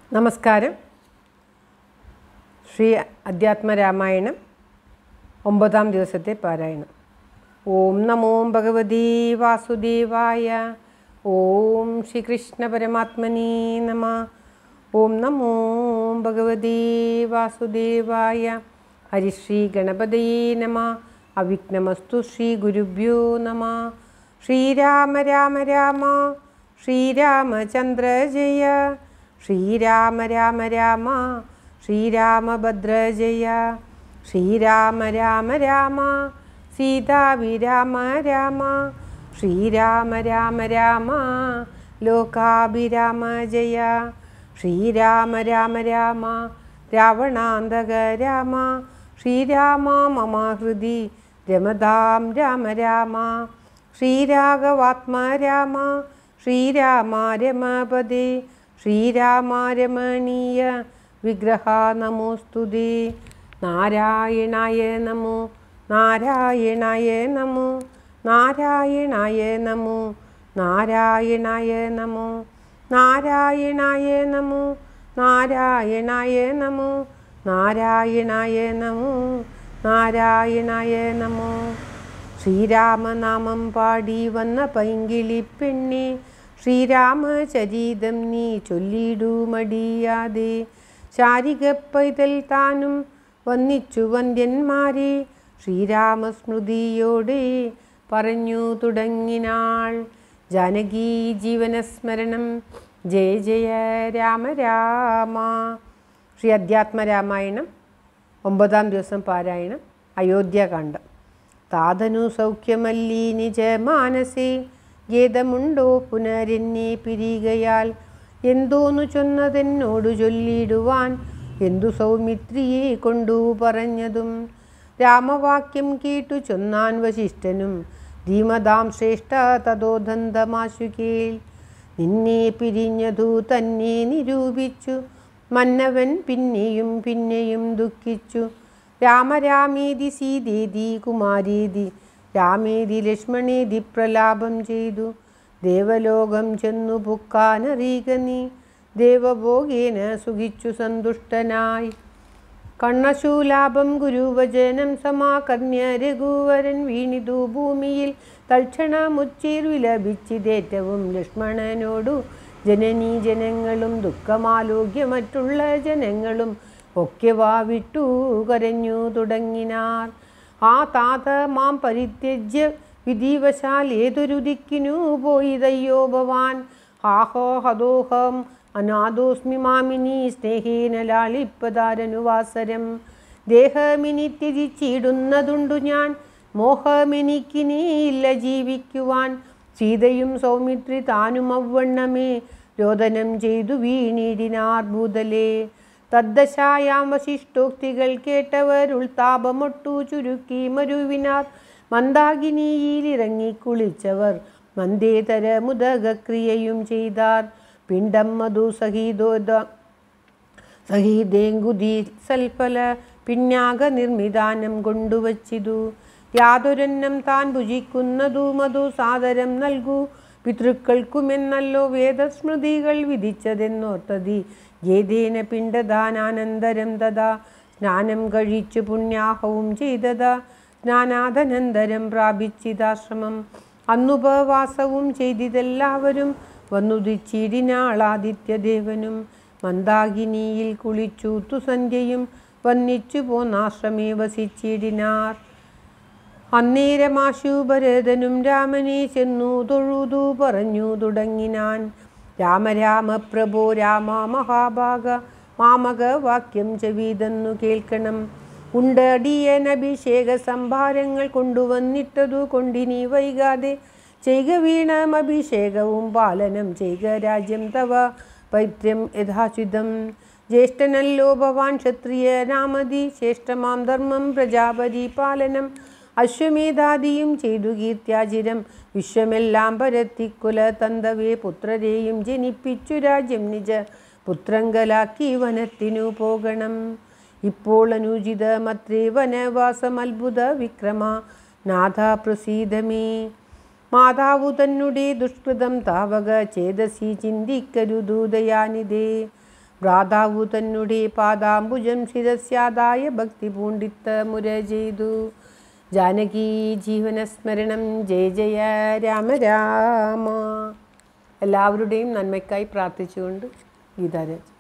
നമസ്കാരം ശ്രീ അധ്യാത്മരാമായണം ഒമ്പതാം ദിവസത്തെ പാരായണം ഓം നമോ ഭഗവതി വാസുദേവായ ഓം ശ്രീകൃഷ്ണ പരമാത്മനി നമ ഓം നമോ ഭഗവതി വാസുദേവായ ഹരിശ്രീ ഗണപതയേ നമ അവിഘ്നമസ്തു ശ്രീ ഗുരുഭ്യോ നമ ശ്രീരാമ രാമ രാമ ശ്രീരാമചന്ദ്ര ജയ ശ്രീരാമ രാമ രാമ ശ്രീരാമഭദ്ര ജയ ശ്രീരാമ രാമ രാമ സീതാഭിരാമ രാമ ശ്രീരാമ രാമ രാമ ലോകാഭിരാമ ജയ ശ്രീരാമ രാമ രാമ രാവണാന്തക രാമ ശ്രീരാമ മമ ഹൃദി രമതാം രാമ രാമ ശ്രീരാഘവാത്മ രാമ ശ്രീരാമ രമപദേ ശ്രീരാമ രമണീയ വിഗ്രഹ നമോസ്തുതേ നാരായണായ നമോ നാരായണായ നമോ നാരായണായ നമോ നാരായണായ നമോ നാരായണായ നമോ നാരായണായ നമോ നാരായണായ നമോ നാരായണായ നമോ ശ്രീരാമനാമം പാടി വന്ന പൈങ്കിളി പെണ്ണെ ശ്രീരാമചരീതം നീ ചൊല്ലിടൂ മടിയാതെ ശാരിക പൈതൽ താനും വന്നിച്ചു വന്ദ്യന്മാരെ ശ്രീരാമസ്മൃതിയോടെ പറഞ്ഞു തുടങ്ങിനാൾ ജാനകി ജീവനസ്മരണം ജയ ജയ രാമ രാമ ശ്രീ അധ്യാത്മരാമായണം ഒമ്പതാം ദിവസം പാരായണം അയോധ്യാകാന്ഡം താതനു സൗഖ്യമല്ലീ നിജ മാനസേ ഖേദമുണ്ടോ പുനരെന്നെ പിരികയാൽ എന്തോന്നു ചൊന്നതെന്നോടു ചൊല്ലിടുവാൻ എന്തു സൗമിത്രിയെ കൊണ്ടു പറഞ്ഞതും രാമവാക്യം കേട്ടു ചൊന്നാൻ വശിഷ്ഠനും ധീമതാം ശ്രേഷ്ഠ തതോദന്തമാശു കേൾ നിന്നെ പിരിഞ്ഞതു തന്നെ നിരൂപിച്ചു മന്നവൻ പിന്നെയും പിന്നെയും ദുഃഖിച്ചു രാമരാമേതി സീതേതി കുമാരേതി രാമേതി ലക്ഷ്മണേതി പ്രലാപം ചെയ്തു ദേവലോകം ചെന്നു പുക്കാനറിയുക നീ ദേവഭോഗേന സുഖിച്ചു സന്തുഷ്ടനായി കണ്ണശൂലാഭം ഗുരുവചനം സമാകർണ്യ രഘുവരൻ വീണിതു ഭൂമിയിൽ തൽക്ഷണമുച്ചീർ വിലപിച്ചിതേറ്റവും ലക്ഷ്മണനോടു ജനനീ ജനങ്ങളും ദുഃഖമാലോക്യ മറ്റുള്ള ജനങ്ങളും ഒക്കെ വാവിട്ടു കരഞ്ഞു തുടങ്ങിനാർ ആ താത മാം പരിത്യജ്യ വിധിവശാൽ ഏതൊരു ദിക്കിനു പോയിതയ്യോ ഭവാൻ ആഹോ ഹദോഹം അനാഥോസ്മി മാമിനി സ്നേഹേന ലാളിപ്പതാരനുവാസരം ദേഹമിനി ത്യജിച്ചിടുന്നതുണ്ടു ഞാൻ മോഹമെനിക്കിനി ഇല്ല ജീവിക്കുവാൻ സീതയും സൗമിത്രി താനും അവണ്ണമേ രോദനം ചെയ്തു വീണിടിനാർ ഭൂതലേ തദ്ദശായാം വശിഷ്ടോക്തികൾ കേട്ടവർ ഉൾതാപമൊട്ടു ചുരുക്കി മരുവിനാർ മന്ദാകിനിയിലിറങ്ങി കുളിച്ചവർ മന്ദേതര മുദകക്രിയയും ചെയ്താർ പിണ്ടം മധു സഹീതോദ സഹീതേങ്കുതി സൽഫല പിന്നാക നിർമ്മിതാനം കൊണ്ടുവച്ചിതു യാതൊരെന്നം താൻ ഭുജിക്കുന്നതു മധു സാദരം നൽകൂ പിതൃക്കൾക്കുമെന്നല്ലോ വേദസ്മൃതികൾ വിധിച്ചതെന്നോർത്തതി ഏതേന പിണ്ടദാനാനന്തരം തഥാ സ്നാനം കഴിച്ചു പുണ്യാഹവും ചെയ്തതാ സ്നാനാദനന്തരം പ്രാപിച്ചിതാശ്രമം അന്നുപവാസവും ചെയ്തിതെല്ലാവരും വന്നുദിച്ചിടിനാളാദിത്യദേവനും മന്ദാകിനിയിൽ കുളിച്ചൂത്തു സന്ധ്യയും വന്നിച്ചു പോന്നാശ്രമേ വസിച്ചിടിനാർ അന്നേരമാശു ഭരതനും രാമനെ ചെന്നു തൊഴുതു പറഞ്ഞു തുടങ്ങിനാൻ രാമ രാമ പ്രഭോ രാമ മഹാഭാഗ മാമക വാക്യം ചെവിതെന്നു കേൾക്കണം ഉണ്ടടിയൻ അഭിഷേക സംഭാരങ്ങൾ കൊണ്ടുവന്നിട്ടതു കൊണ്ടിനി വൈകാതെ ചെയ്ക വീണം അഭിഷേകവും പാലനം ചെയ്ക രാജ്യം തവ പൈത്രം യഥാചിതം ജ്യേഷ്ഠനല്ലോ ഭവാൻ ക്ഷത്രിയ രാമതി ശ്രേഷ്ഠമാം ധർമ്മം പ്രജാപതി പാലനം അശ്വമേധാദിയും ചെയ്തു കീർത്യാചിരം വിശ്വമെല്ലാം പരത്തിക്കുല തന്തവേ പുത്രരെയും ജനിപ്പിച്ചു രാജ്യം നിജ പുത്രങ്കലാക്കി വനത്തിനു പോകണം ഇപ്പോൾ അനുചിതമത്രേ വനവാസം അത്ഭുത വിക്രമ നാഥ പ്രസീതമേ മാതാവു തന്നെ ദുഷ്കൃതം താവക ചേതസി ചിന്തിക്കരുതൂതയാനിതേ ഭ്രാതാവു തന്നെ പാദാംബുജം ശിരസ്യാദായ ഭക്തി പൂണ്ടിത്ത മുര ചെയ്തു ജാനകി ജീവനസ്മരണം ജയ ജയ രാമ രാമ എല്ലാവരുടെയും നന്മയ്ക്കായി പ്രാർത്ഥിച്ചുകൊണ്ട് ഗീതാരാജ്